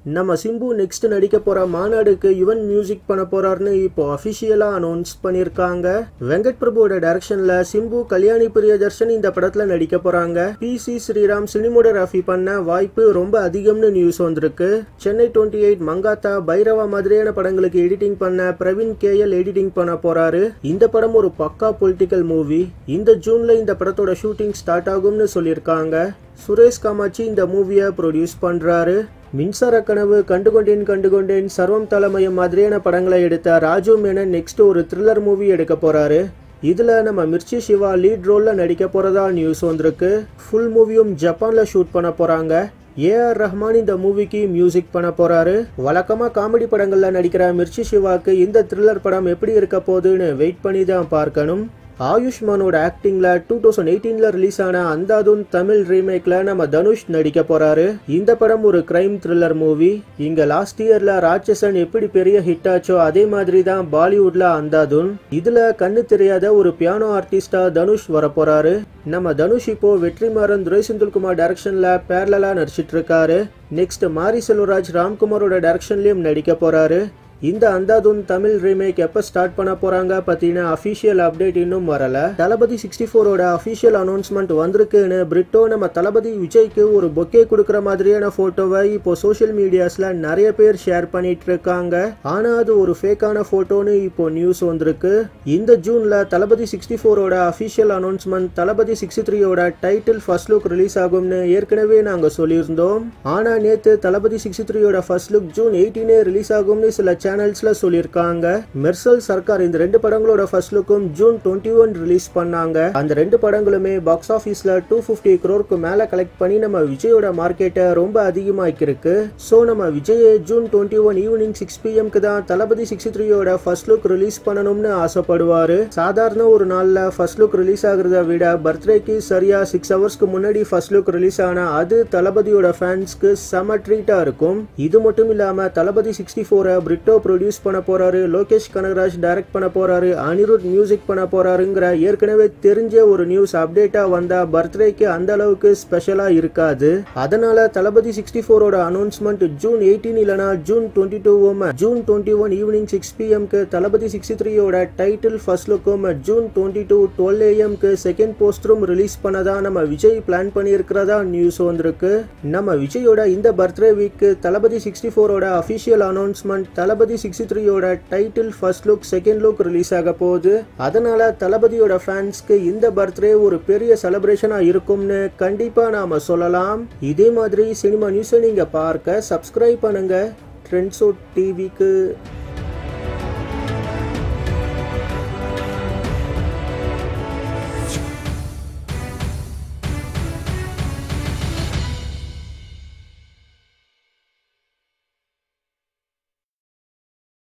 நம்ம சிம்பு நெக்ஸ்ட் நடிக்க போற மாநாடுக்கு யுவன் மியூசிக் பண்ண போறாருன்னு இப்போ அபிஷியலா அனௌன்ஸ் பண்ணிருக்காங்க வெங்கட் பிரபுவோட டைரக்ஷன்ல சிம்பு கல்யாணி பிரியதர்ஷன் இந்த படத்துல நடிக்க போறாங்க பி சி ஸ்ரீராம் சினிமோடோகிராஃபி பண்ண வாய்ப்பு ரொம்ப அதிகம்னு நியூஸ் வந்திருக்கு சென்னை டுவெண்ட்டி எயிட் மங்காத்தா பைரவா மாதிரியான படங்களுக்கு எடிட்டிங் பண்ண பிரவீன் கேஎல் எடிட்டிங் பண்ண போறாரு இந்த படம் ஒரு பக்கா பொலிட்டிக்கல் மூவி இந்த ஜூன்ல இந்த படத்தோட ஷூட்டிங் ஸ்டார்ட் ஆகும்னு சொல்லியிருக்காங்க சுரேஷ் காமாட்சி இந்த மூவியை ப்ரொடியூஸ் பண்றாரு மின்சார கனவு கண்டுகொண்டேன் கண்டுகொண்டேன் சர்வம் தலைமயம் மாதிரியான படங்களை எடுத்த ராஜு மேனன் நெக்ஸ்ட் ஒரு த்ரில்லர் மூவி எடுக்க போறாரு இதுல நம்ம மிர்ச்சி சிவா லீட் ரோல்ல நடிக்க போறதா நியூஸ் வந்திருக்கு ஃபுல் மூவியும் ஜப்பான்ல ஷூட் பண்ண போறாங்க ஏஆர் ரஹ்மான் இந்த மூவிக்கு மியூசிக் பண்ண போறாரு வழக்கமா காமெடி படங்கள்ல நடிக்கிற மிர்ச்சி சிவாக்கு இந்த த்ரில்லர் படம் எப்படி இருக்க போகுதுன்னு வெயிட் பண்ணி தான் பார்க்கணும் ஆயுஷ்மானோட ஆக்டிங்ல டூ தௌசண்ட் எயிட்டீன்ல ரிலீஸ் ஆன அந்தாதுன் தமிழ் ரீமேக்ல நம்ம தனுஷ் நடிக்க போறாரு இந்த படம் ஒரு கிரைம் த்ரில்லர் மூவி இங்க லாஸ்ட் இயர்ல ராட்சசன் எப்படி பெரிய ஹிட் ஆச்சோ அதே மாதிரி தான் பாலிவுட்ல அந்தாதுன் இதுல கண்ணு தெரியாத ஒரு பியானோ ஆர்டிஸ்டா தனுஷ் வர போறாரு நம்ம தனுஷ் இப்போ வெற்றிமாறன் துரை செந்தில்குமார் டைரக்ஷன்ல பேரலா நடிச்சிட்டு இருக்காரு நெக்ஸ்ட் மாரி செல்வராஜ் ராம்குமாரோட டைரக்ஷன்லயும் நடிக்க போறாரு இந்த அந்தாதுன் தமிழ் ரீமேக் எப்போ ஸ்டார்ட் பண்ண போறாங்க பத்தின அஃபிஷியல் அப்டேட் இன்னும் வரல தளபதி சிக்ஸ்டி ஃபோரோட அஃபிஷியல் அனௌன்ஸ்மெண்ட் வந்திருக்குன்னு பிரிட்டோ நம்ம தளபதி விஜய்க்கு ஒரு பொக்கே கொடுக்குற மாதிரியான போட்டோவை இப்போ சோஷியல் மீடியாஸ்ல நிறைய பேர் ஷேர் பண்ணிட்டு இருக்காங்க ஆனா அது ஒரு ஃபேக்கான போட்டோன்னு இப்போ நியூஸ் வந்திருக்கு இந்த ஜூன்ல தளபதி சிக்ஸ்டி ஃபோரோட அஃபிஷியல் அனௌன்ஸ்மெண்ட் தளபதி சிக்ஸ்டி த்ரீயோட டைட்டில் ஃபர்ஸ்ட் லுக் ரிலீஸ் ஆகும்னு ஏற்கனவே நாங்க சொல்லியிருந்தோம் ஆனா நேத்து தளபதி சிக்ஸ்டி த்ரீயோட ஃபர்ஸ்ட் லுக் ஜூன் எயிட்டீனே ரிலீஸ் ஆகும்னு சில சேனல்ஸ்ல சொல்லியிருக்காங்க மெர்சல் சர்க்கார் இந்த ரெண்டு படங்களோட ஃபர்ஸ்ட் லுக்கும் ஜூன் டுவெண்ட்டி ஒன் ரிலீஸ் பண்ணாங்க அந்த ரெண்டு படங்களுமே பாக்ஸ் ஆஃபீஸ்ல டூ ஃபிஃப்டி க்ரோருக்கு மேல கலெக்ட் பண்ணி நம்ம விஜயோட மார்க்கெட்டை ரொம்ப அதிகமாக்கிருக்கு ஸோ நம்ம விஜயை June twenty one evening six பிஎம்க்கு தான் தளபதி சிக்ஸ்டி த்ரீயோட ஃபர்ஸ்ட் லுக் ரிலீஸ் பண்ணணும்னு ஆசைப்படுவாரு சாதாரண ஒரு நாள்ல ஃபர்ஸ்ட் லுக் ரிலீஸ் ஆகுறத விட பர்த்டேக்கு சரியா சிக்ஸ் ஹவர்ஸ்க்கு முன்னாடி ஃபர்ஸ்ட் லுக் ரிலீஸ் ஆனா அது தளபதியோட ஃபேன்ஸ்க்கு செம ட்ரீட்டா இருக்கும் இது மட்டும் இல்லாம தளபதி சிக்ஸ்டி ஃபோரை பிரிட்டோ ப்ரொடியூஸ் பண்ண போறாரு லோகேஷ் கனகராஜ் டைரக்ட் பண்ண போறாரு அனிருத் மியூசிக் பண்ண போறாருங்கிற ஏற்கனவே தெரிஞ்ச ஒரு நியூஸ் அப்டேட்டா வந்தா பர்த்டேக்கு அந்த அளவுக்கு ஸ்பெஷலா இருக்காது அதனால தளபதி சிக்ஸ்டி ஃபோரோட அனௌன்ஸ்மெண்ட் ஜூன் எயிட்டீன் இல்லனா ஜூன் டுவெண்ட்டி டூவும் June twenty one evening six பிஎம்க்கு தளபதி சிக்ஸ்டி த்ரீயோட டைட்டில் ஃபர்ஸ்ட் லுக்கும் ஜூன் டுவெண்ட்டி டூ டுவெல் ஏஎம்க்கு செகண்ட் போஸ்டரும் ரிலீஸ் பண்ணதா நம்ம விஜய் பிளான் பண்ணியிருக்கிறதா நியூஸ் வந்திருக்கு நம்ம விஜயோட இந்த பர்த்டே வீக்கு தளபதி சிக்ஸ்டி ஃபோரோட அஃபிஷியல் அனௌன்ஸ்மெண்ட் தளபதி சிக்ஸ்டி த்ரீயோட title first look second look release ஆக போகுது அதனால தளபதியோட ஃபேன்ஸ்க்கு இந்த பர்த்டே ஒரு பெரிய செலிப்ரேஷனா இருக்கும்னு கண்டிப்பா நாம சொல்லலாம் இதே மாதிரி சினிமா நியூஸை நீங்க பார்க்க சப்ஸ்கிரைப் பண்ணுங்க ட்ரெண்ட்ஸோ டிவிக்கு